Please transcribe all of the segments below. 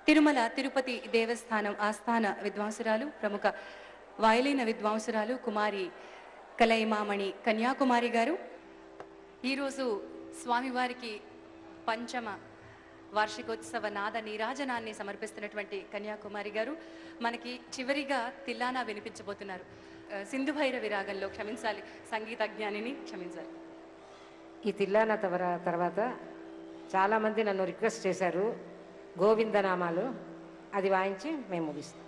తిరుమల తిరుపతి దేవస్థానం ఆస్థాన విద్వాంసురాలు ప్రముఖ వాయులీన విద్వాంసురాలు కుమారి కలైమామణి కన్యాకుమారి గారు ఈరోజు స్వామివారికి పంచమ వార్షికోత్సవ నాద నీరాజనాన్ని సమర్పిస్తున్నటువంటి కన్యాకుమారి గారు మనకి చివరిగా తిల్లానా వినిపించబోతున్నారు ఆ, సింధు భైరవి రాగంలో క్షమించాలి సంగీత జ్ఞానిని క్షమించాలి ఈ తిల్లాన తవర తర్వాత చాలామంది నన్ను రిక్వెస్ట్ చేశారు గోవిందనామాలు అది వాయించి మేము ముగిస్తాం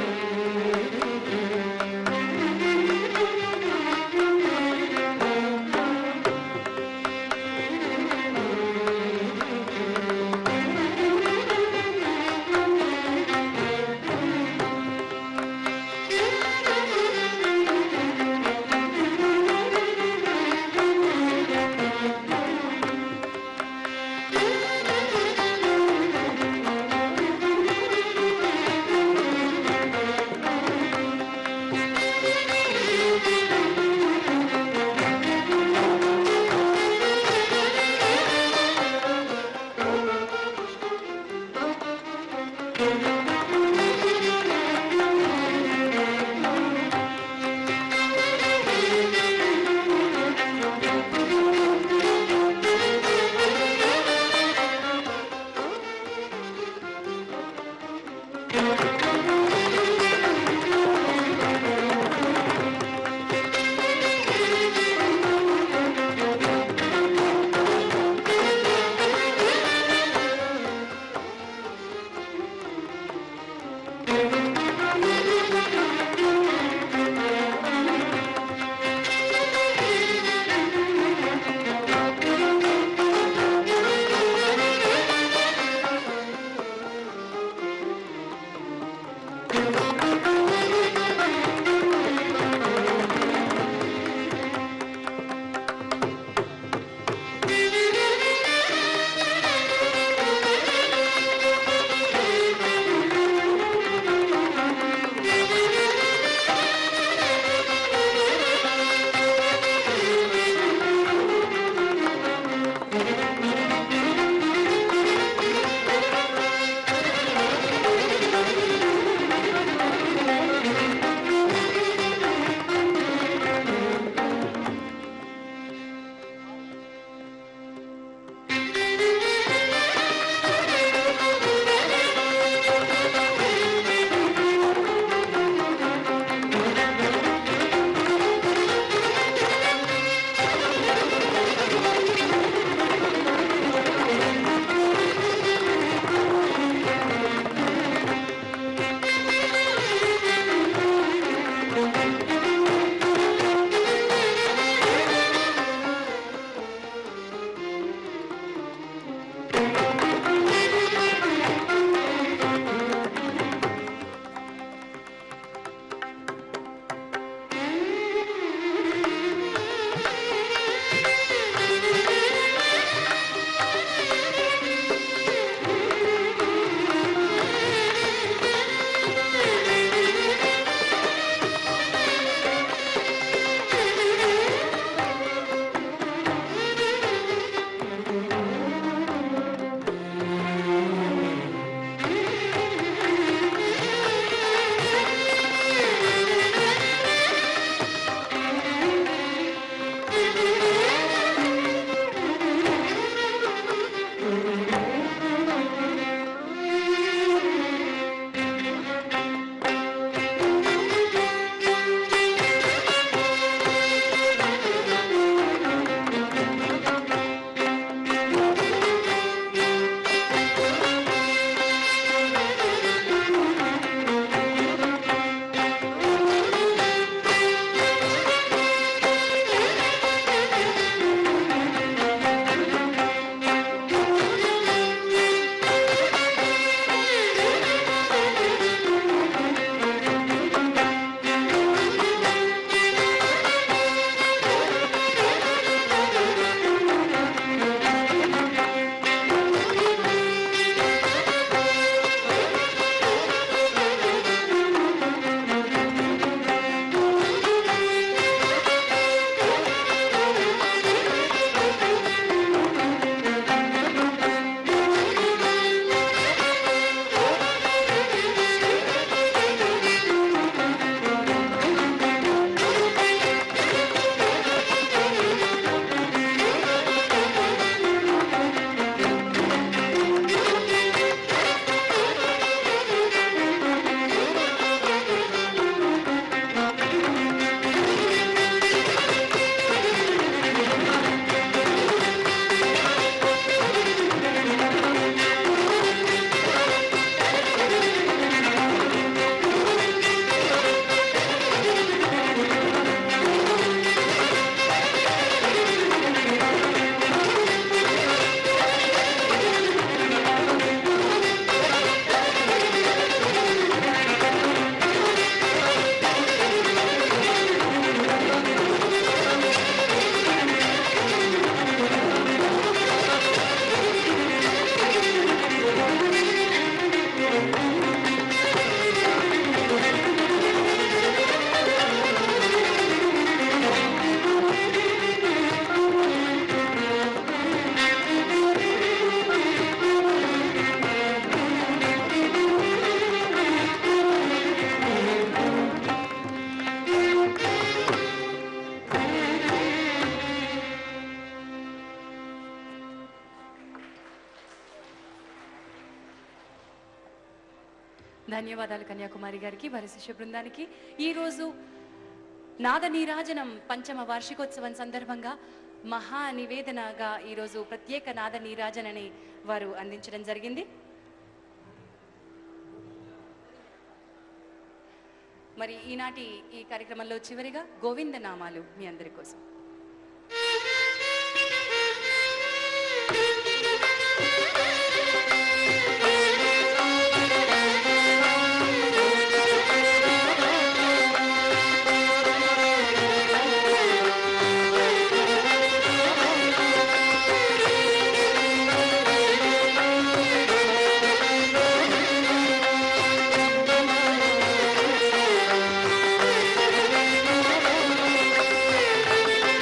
Thank ధన్యవాదాలు కన్యాకుమారి గారికి వారి శిష్య బృందానికి ఈరోజు నాద నీరాజనం పంచమ వార్షికోత్సవం సందర్భంగా మహా నివేదనగా ఈరోజు ప్రత్యేక నాద నీరాజనని వారు అందించడం జరిగింది మరి ఈనాటి ఈ కార్యక్రమంలో చివరిగా గోవింద నామాలు మీ అందరి కోసం Thank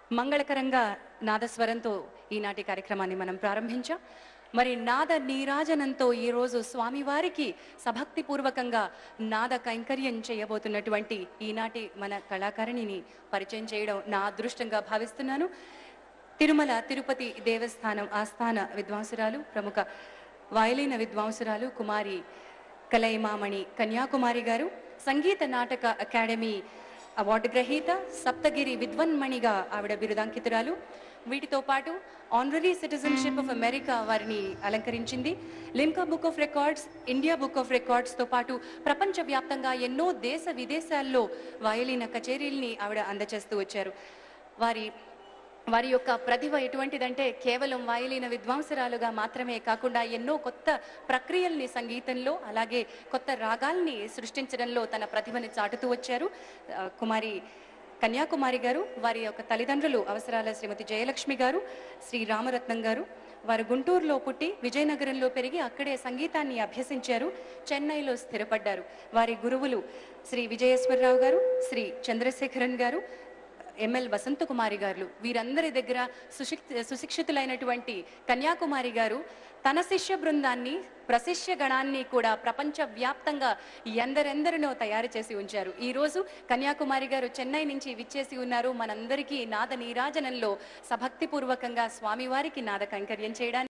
మంగళకరంగా నాదస్వరంతో ఈనాటి కార్యక్రమాన్ని మనం ప్రారంభించాం మరి నాద నీరాజనంతో ఈరోజు స్వామివారికి సభక్తిపూర్వకంగా నాద కైంకర్యం చేయబోతున్నటువంటి ఈనాటి మన కళాకారిణిని పరిచయం చేయడం నా అదృష్టంగా భావిస్తున్నాను తిరుమల తిరుపతి దేవస్థానం ఆస్థాన విద్వాంసురాలు ప్రముఖ వయలిన విద్వాంసురాలు కుమారి కలైమామణి కన్యాకుమారి గారు సంగీత నాటక అకాడమీ అవార్డు గ్రహీత సప్తగిరి విద్వన్మణిగా ఆవిడ బిరుదాంకితురాలు వీటితో పాటు ఆనరరీ సిటిజన్షిప్ ఆఫ్ అమెరికా వారిని అలంకరించింది Limca book of records India book of రికార్డ్స్తో పాటు ప్రపంచవ్యాప్తంగా ఎన్నో దేశ విదేశాల్లో వయలిన కచేరీల్ని ఆవిడ అందచేస్తూ వచ్చారు వారి వారి యొక్క ప్రతిభ ఎటువంటిదంటే కేవలం వాయులీన విద్వాంసరాలుగా మాత్రమే కాకుండా ఎన్నో కొత్త ప్రక్రియల్ని సంగీతంలో అలాగే కొత్త రాగాల్ని సృష్టించడంలో తన ప్రతిభని చాటుతూ వచ్చారు ఆ, కుమారి కన్యాకుమారి గారు వారి యొక్క తల్లిదండ్రులు అవసరాల శ్రీమతి జయలక్ష్మి గారు శ్రీ రామరత్నం గారు వారు గుంటూరులో పుట్టి విజయనగరంలో పెరిగి అక్కడే సంగీతాన్ని అభ్యసించారు చెన్నైలో స్థిరపడ్డారు వారి గురువులు శ్రీ విజయేశ్వరరావు గారు శ్రీ చంద్రశేఖరన్ గారు ఎంఎల్ వసంతకుమారి గారు వీరందరి దగ్గర సుశిక్ సుశిక్షితులైనటువంటి కన్యాకుమారి గారు తన శిష్య బృందాన్ని ప్రశిష్య గణాన్ని కూడా ప్రపంచ వ్యాప్తంగా ఎందరెందరినో తయారు చేసి ఉంచారు ఈ రోజు కన్యాకుమారి గారు చెన్నై నుంచి విచ్చేసి ఉన్నారు మనందరికీ నాద నీరాజనంలో సభక్తిపూర్వకంగా స్వామివారికి నాద కైంకర్యం చేయడానికి